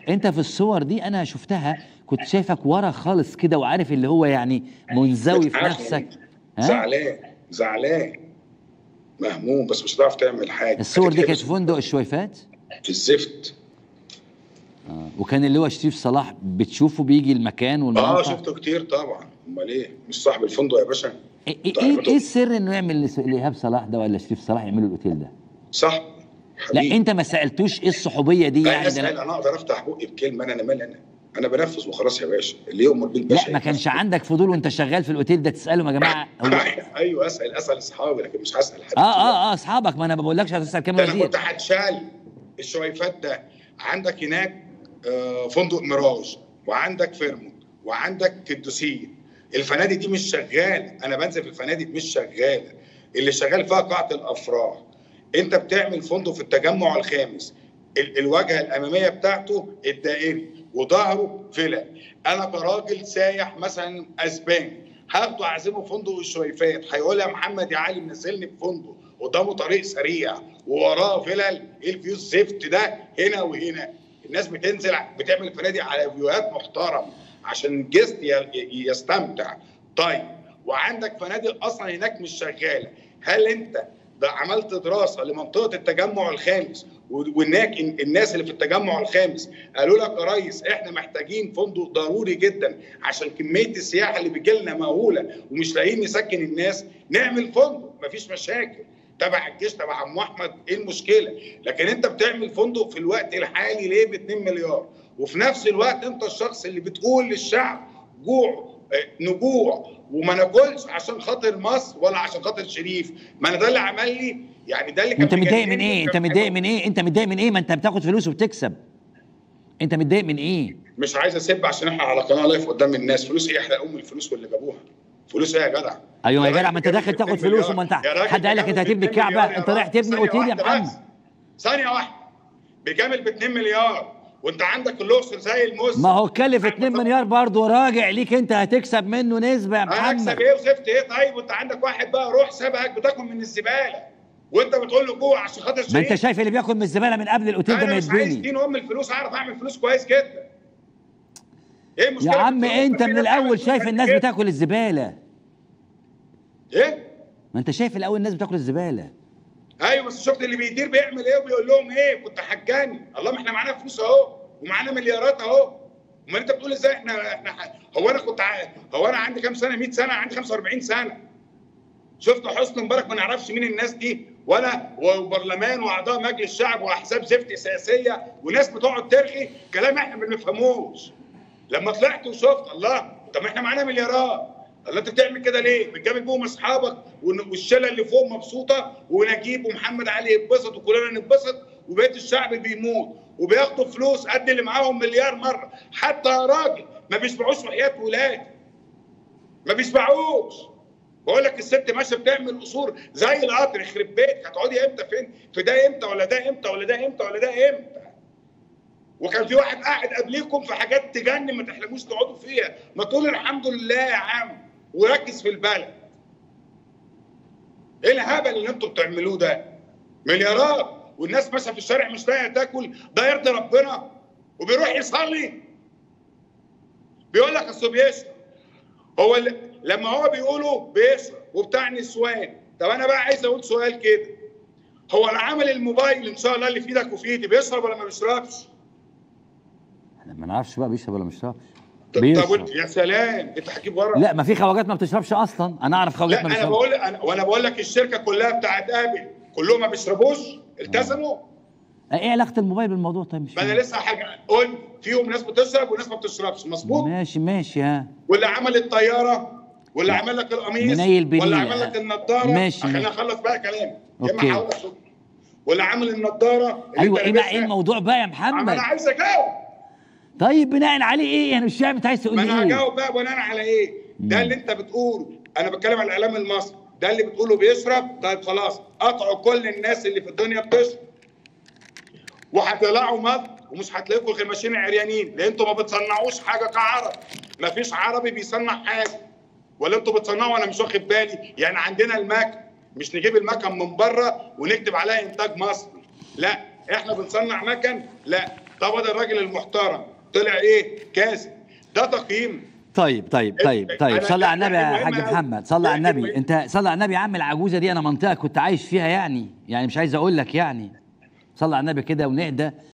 انت في الصور دي انا شفتها كنت شايفك ورا خالص كده وعارف اللي هو يعني منزوي في نفسك ها زعلان زعلان مهموم بس مش هتعرف تعمل حاجه الصور دي كانت هتتحبس في فندق الشويفات في الزفت آه. وكان اللي هو شريف صلاح بتشوفه بيجي المكان اه والموقع شفته كتير طبعا امال ايه مش صاحب الفندق يا باشا ايه ايه, إيه, إيه السر انه يعمل لس- لايهاب صلاح ده ولا شريف صلاح يعملوا الاوتيل ده صح لا حبيبي. انت ما سالتوش ايه الصحوبيه دي انا يعني ده اسال أنا- انا اقدر افتح بقي بكلمه انا انا مالي انا انا بنفذ وخلاص يا باشا اللي يؤمر بالباشا لا ما كانش عندك فضول وانت شغال في الاوتيل ده تسالهم يا جماعه هو ايوه اسال اسال اصحابي لكن مش هسال حد اه اه اه اصحابك ما انا ما بقولكش هتسال كام ده انا وزير كنت هتشال الشويفات ده عندك هناك آه، فندق ميراج وعندك فيرمونت وعندك الدوسين الفنادق دي مش شغاله انا بنزل في الفنادق مش شغاله اللي شغال فيها قاعه الافراح انت بتعمل فندق في التجمع الخامس ال- الواجهه الاماميه بتاعته الدائري وظهره فيلا انا كراجل سايح مثلا اسباني هاخده اعزمه في فندق الشويفات هيقول يا محمد يا علي منزلني في فندق قدامه طريق سريع ووراه فلل ايه الفيو الزفت ده هنا وهنا الناس بتنزل بتعمل فنادق على فيوهات محترمه عشان الجست ي- يستمتع طيب وعندك فنادق اصلا هناك مش شغاله هل انت ده عملت دراسه لمنطقه التجمع الخامس و- وهناك ال- الناس اللي في التجمع الخامس قالوا لك يا ريس احنا محتاجين فندق ضروري جدا عشان كميه السياحه اللي بتجي لنا مهوله ومش لاقيين نسكن الناس نعمل فندق مفيش مشاكل تبع الجيش تبع عم احمد ايه المشكله لكن انت بتعمل فندق في الوقت الحالي ليه ب 2 مليار وفي نفس الوقت انت الشخص اللي بتقول للشعب جوع آه، نجوع وما ناكلش عشان خاطر مصر ولا عشان خاطر شريف ما انا ده اللي عمل لي يعني ده اللي كان انت متضايق من مجنني ايه انت وكان متضايق حلو. من ايه انت متضايق من ايه ما انت بتاخد فلوس وبتكسب انت متضايق من ايه مش عايز اسب عشان احنا على قناه لايف قدام الناس فلوس ايه احرق ام الفلوس واللي جابوها فلوس ايه يا جدع ايوه يا راجل جدع ما انت بيجامل داخل ب تاخد 2 فلوس مليار. وما انت يا راجل حد قال لك انت بيجامل ب هتبني 2 الكعبه مليار يا انت رايح راجل. تبني ثانية اوتيل يا واحدة محمد بس. ثانيه واحده بيجامل ب 2 مليار وانت عندك الاقصر زي الموز ما هو كلف 2 مليار برضه راجع ليك انت هتكسب منه نسبه يا انا اكسب محمد ايه وزفت ايه طيب وانت عندك واحد بقى روح سابقك بتاكل من الزباله وانت بتقول له جوع عشان خاطر ما انت شريف. شايف اللي بياكل من الزباله من قبل الاوتيل ده انا ما مش عايز يتبني دين ام الفلوس اعرف اعمل فلوس كويس جدا ايه يا المشكله عم في الفلوس؟ انت ما في من ناس الاول عملت شايف فلوس الناس كده. بتاكل الزباله ايه ما انت شايف الاول الناس بتاكل الزباله ايوه بس شفت اللي بيدير بيعمل ايه وبيقول لهم ايه كنت حجاني الله ما احنا معانا فلوس اهو ومعانا مليارات اهو امال انت بتقول ازاي احنا احنا ح- هو انا كنت ع... هو انا عندي كام سنه 100 سنه عندي 45 سنه شفت حسني مبارك ما نعرفش مين الناس دي ولا وبرلمان واعضاء مجلس شعب واحزاب زفت سياسيه وناس بتقعد ترغي كلام احنا ما بنفهموش لما طلعت وشفت الله طب ما احنا معانا مليارات الله انت بتعمل كده ليه؟ بتجامل بيهم اصحابك ون- والشله اللي فوق مبسوطه ونجيب ومحمد علي يتبسط وكلنا نتبسط وبقيه الشعب بيموت وبياخدوا فلوس قد اللي معاهم مليار مره حتى يا راجل ما بيشبعوش وحياه ولاد ما بيشبعوش بقول لك الست ماشيه بتعمل قصور زي القطر يخرب بيتك هتقعدي امتى فين؟ في ده امتى ولا ده امتى ولا ده امتى ولا ده امتى؟ وكان في واحد قاعد قبليكم في حاجات تجنن ما تحلموش تقعدوا فيها ما تقول الحمد لله يا عم وركز في البلد ايه الهبل اللي انتوا بتعملوه ده مليارات والناس ماشيه في الشارع مش لاقيه تاكل ده يرضي ربنا وبيروح يصلي بيقول لك اصل بيشرب هو اللي لما هو بيقولوا بيشرب وبتاع نسوان طب انا بقى عايز اقول سؤال كده هو العمل الموبايل ان شاء الله اللي في ايدك وفي ايدي بيشرب ولا ما بيشربش؟ احنا ما نعرفش بقى بيشرب ولا ما بيشربش طب بيشرب. طب يا سلام انت هتجيب ورا لا ما في خواجات ما بتشربش اصلا انا اعرف لا خواجات ما انا بتشربش بقول انا وانا بقول لك الشركه كلها بتاعت ابل كلهم ما بيشربوش التزموا ايه علاقه الموبايل بالموضوع طيب مش ما انا فاهم. لسه حاجه قول فيهم ناس بتشرب وناس ما بتشربش مظبوط ماشي ماشي ها واللي عمل الطياره واللي عمل لك القميص منيل بليل. واللي عمل لك النضاره ماشي، عشان ماشي. اخلص بقى كلامي يا أوكي. اما هقول لك شكرا. واللي عمل النضاره اللي ايوه أنت ايه بقى لابسها، ايه الموضوع بقى يا ما محمد انا عايز اجاوب طيب بناء عليه ايه انا مش فاهم انت عايز تقول ما لي انا ايه هجاوب بقى بناء على ايه؟ ده مم. اللي انت بتقوله انا بتكلم على الاعلام المصري ده اللي بتقوله بيشرب طيب خلاص قطعوا كل الناس اللي في الدنيا بتشرب وهتطلعوا مصر ومش هتلاقيكم غير ماشيين عريانين لان انتوا ما بتصنعوش حاجه كعرب ما فيش عربي بيصنع حاجه ولا انتوا بتصنعوا وانا مش واخد بالي يعني عندنا المكن مش نجيب المكن من بره ونكتب عليها انتاج مصري لا احنا بنصنع مكن لا طب ده الراجل المحترم طلع ايه كاذب ده تقييم طيب طيب طيب أنا- طيب صلي على النبي يا يعني حاج مهمة أوي. محمد صلي على يعني النبي مهمة. انت صلي على النبي يا عم العجوزه دي انا منطقه كنت عايش فيها يعني يعني مش عايز اقول لك يعني صلي على النبي كده ونهدى